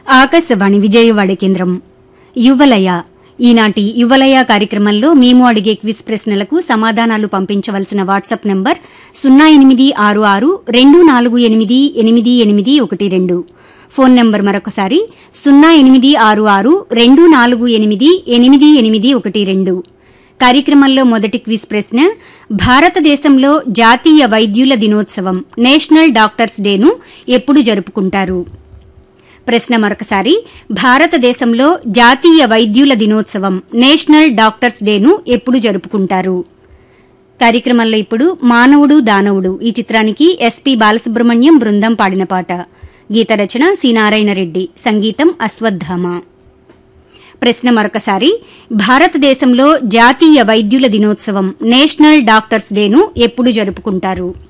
ఆకాశవాణి విజయవాడ కేంద్రం యువలయ ఈనాటి యువలయ కార్యక్రమంలో మేము అడిగే క్విజ్ ప్రశ్నలకు సమాధానాలు పంపించవలసిన వాట్సాప్ నంబర్ సున్నా ఎనిమిది ఆరు ఆరు రెండు నాలుగు ఎనిమిది ఎనిమిది ఎనిమిది ఒకటి రెండు ఫోన్ నంబర్ మరొకసారి సున్నా ఎనిమిది ఆరు ఆరు రెండు నాలుగు ఎనిమిది ఎనిమిది ఎనిమిది ఒకటి రెండు కార్యక్రమంలో మొదటి క్విజ్ ప్రశ్న భారతదేశంలో జాతీయ వైద్యుల దినోత్సవం నేషనల్ డాక్టర్స్ డేను ఎప్పుడు జరుపుకుంటారు ప్రశ్న మరొకసారి భారతదేశంలో జాతీయ వైద్యుల దినోత్సవం నేషనల్ డాక్టర్స్ డేను ఎప్పుడు జరుపుకుంటారు కార్యక్రమంలో ఇప్పుడు మానవుడు దానవుడు ఈ చిత్రానికి ఎస్పి బాలసుబ్రహ్మణ్యం బృందం పాడిన పాట గీత రచన సి నారాయణ రెడ్డి సంగీతం అశ్వత్థామ ప్రశ్న మరొకసారి భారతదేశంలో జాతీయ వైద్యుల దినోత్సవం నేషనల్ డాక్టర్స్ డేను ఎప్పుడు జరుపుకుంటారు